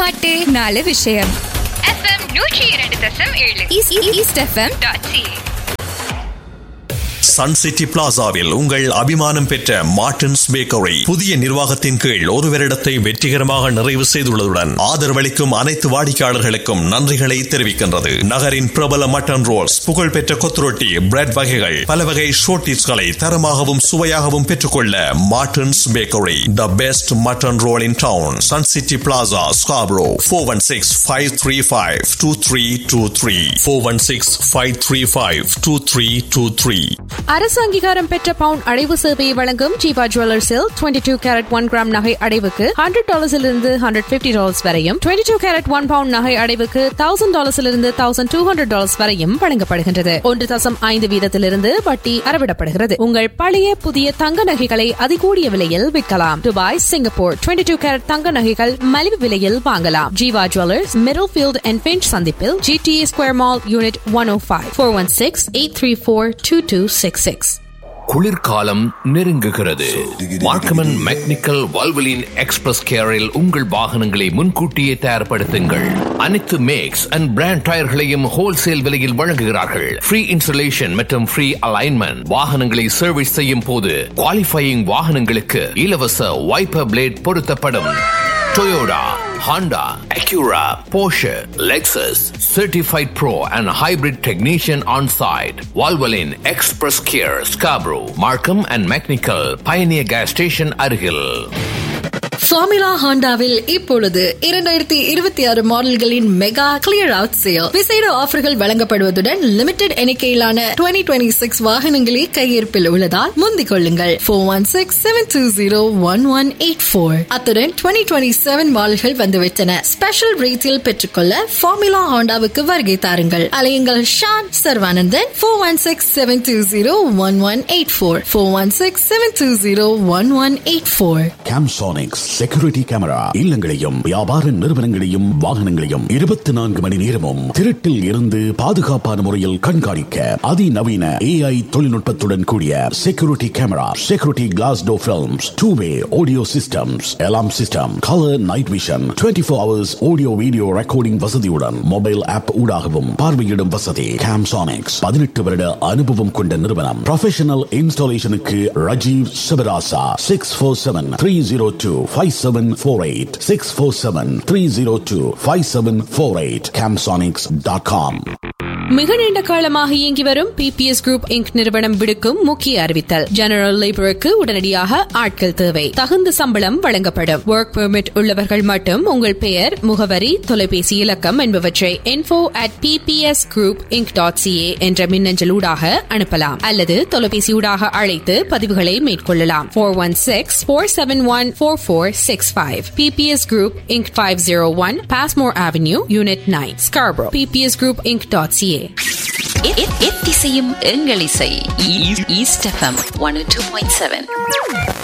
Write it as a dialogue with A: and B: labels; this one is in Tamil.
A: பாட்டு நாலு விஷயம்
B: எஃப்எம் நூற்றி இரண்டு தசம் ஏழு
A: ஈஸ்- ஈ- east FM
B: dot C
C: Sun City பிளாசாவில் உங்கள் அபிமானம் பெற்ற மார்டின்ஸ் பேக்கரி புதிய நிர்வாகத்தின் கீழ் ஒரு வருடத்தை வெற்றிகரமாக நிறைவு செய்துள்ளதுடன் ஆதரவளிக்கும் அனைத்து வாடிக்கையாளர்களுக்கும் நன்றிகளை தெரிவிக்கின்றது நகரின் பிரபல மட்டன் ரோல்ஸ் புகழ்பெற்ற கொத்துரொட்டி பிரெட் வகைகள் பல வகை ஷோர்டிஸ்களை தரமாகவும் சுவையாகவும் பெற்றுக்கொள்ள Martin's bakery the best mutton roll in town Sun City Plaza Scarborough four one six five three five two three two three four one six five three five two three two three
D: அரசு அங்கீகாரம் பெற்ற பவுன் அடைவு சேவையை வழங்கும் ஜீவா ஜுவல்லர்ஸில் twenty two carat one gram நகை அடைவுக்கு ஹண்ட்ரட் டாலர்ஸிலிருந்து ஹண்ட்ரட் பிப்டி டாலர்ஸ் வரையும் twenty two carat one pound நகை அடைவுக்கு தௌசண்ட் டாலர்ஸிலிருந்து தௌசண்ட் டூ ஹண்ட்ரட் டாலர்ஸ் வரையும் வழங்கப்படுகின்றது ஒன்று தசம் ஐந்து வீதத்திலிருந்து வட்டி அறவிடப்படுகிறது உங்கள் பழைய புதிய தங்க நகைகளை அதிகூடிய விலையில் விற்கலாம் Dubai Singapore twenty two carat தங்க நகைகள் மலிவு விலையில் வாங்கலாம் Jeeva jewellers Middlefield and Finch சந்திப்பில் G T A square mall unit one oh five four one six eight three four two two six six
E: குளிர்காலம் நெருங்குகிறது மார்க்கமன் மெக்னிக்கல் வல்வலின் எக்ஸ்பிரஸ் கேரில் உங்கள் வாகனங்களை முன்கூட்டியே தயார்படுத்துங்கள் அனைத்து மேக்ஸ் அண்ட் பிராண்ட் டயர்களையும் ஹோல்சேல் விலையில் வழங்குகிறார்கள் ஃப்ரீ இன்ஸ்டலேஷன் மற்றும் ஃப்ரீ அலைன்மெண்ட் வாகனங்களை சர்வீஸ் செய்யும் போது குவாலிஃபையிங் வாகனங்களுக்கு இலவச வைப்பர் பிளேட் பொருத்தப்படும் Toyota Honda, Acura, Porsche, Lexus, certified pro and hybrid technician on site. Valvoline Express Care, Scarborough, Markham and Mechanical, Pioneer Gas Station அருகில்
F: ஃபார்முலா ஹாண்டாவில் இப்பொழுது இரண்டாயிரத்தி இருபத்தி ஆறு மாடல்களின் மெகா கிளியர் அவுட் சேல் விசேட ஆஃபர்கள் வழங்கப்படுவதுடன் லிமிடெட் எண்ணிக்கையிலான 2026 டுவெண்ட்டி சிக்ஸ் வாகனங்களே கையிருப்பில் உள்ளதால் முந்திக் கொள்ளுங்கள் four one six seven two zero one one eight four அத்துடன் டுவெண்ட்டி டுவெண்ட்டி செவன் மாடல்கள் வந்துவிட்டன ஸ்பெஷல் ரேட்டில் பெற்றுக்கொள்ள ஃபார்முலா ஹாண்டாவுக்கு வருகை தாருங்கள் அலையுங்கள் Shan Sarvanandan four one six seven two zero one one eight four four one six seven two zero one one eight four
G: Camsonics security camera இல்லங்களையும் வியாபார நிறுவனங்களையும் வாகனங்களையும் இருபத்தி நான்கு மணி நேரமும் திருட்டில் இருந்து பாதுகாப்பான முறையில் கண்காணிக்க அதிநவீன ஏஐ தொழில்நுட்பத்துடன் கூடிய செக்யூரிட்டி கேமரா செக்யூரிட்டி கிளாஸ் டோ films two way audio systems alarm system colour night vision twenty four hours audio video recording வசதியுடன் மொபைல் ஆப் ஊடாகவும் பார்வையிடும் வசதி கேம்சானிக்ஸ் பதினெட்டு வருட அனுபவம் கொண்ட நிறுவனம் ப்ரொஃபஷனல் இன்ஸ்டாலேஷனுக்கு Rajeev Sivarasa six four seven three zero two five seven four eight six four seven three zero two five seven four eight Camsonics dot com
D: மிக நீண்ட காலமாக இயங்கி வரும் பிபிஎஸ் குரூப் இன்க் நிறுவனம் விடுக்கும் முக்கிய அறிவித்தல் ஜெனரல் லேபருக்கு உடனடியாக ஆட்கள் தேவை தகுந்த சம்பளம் வழங்கப்படும் ஒர்க் பெர்மிட் உள்ளவர்கள் மட்டும் உங்கள் பெயர் முகவரி தொலைபேசி இலக்கம் என்பவற்றை info at pps group inc dot CA என்ற மின்னஞ்சல் ஊடாக அனுப்பலாம் அல்லது தொலைபேசி ஊடாக அழைத்து பதிவுகளை மேற்கொள்ளலாம் four one six four seven one four four six five PPS group inc five zero one Passmore avenue unit nine Scarborough PPS group inc dot CA
H: எத்திசையும் எங்கள் இசை east FM one two point seven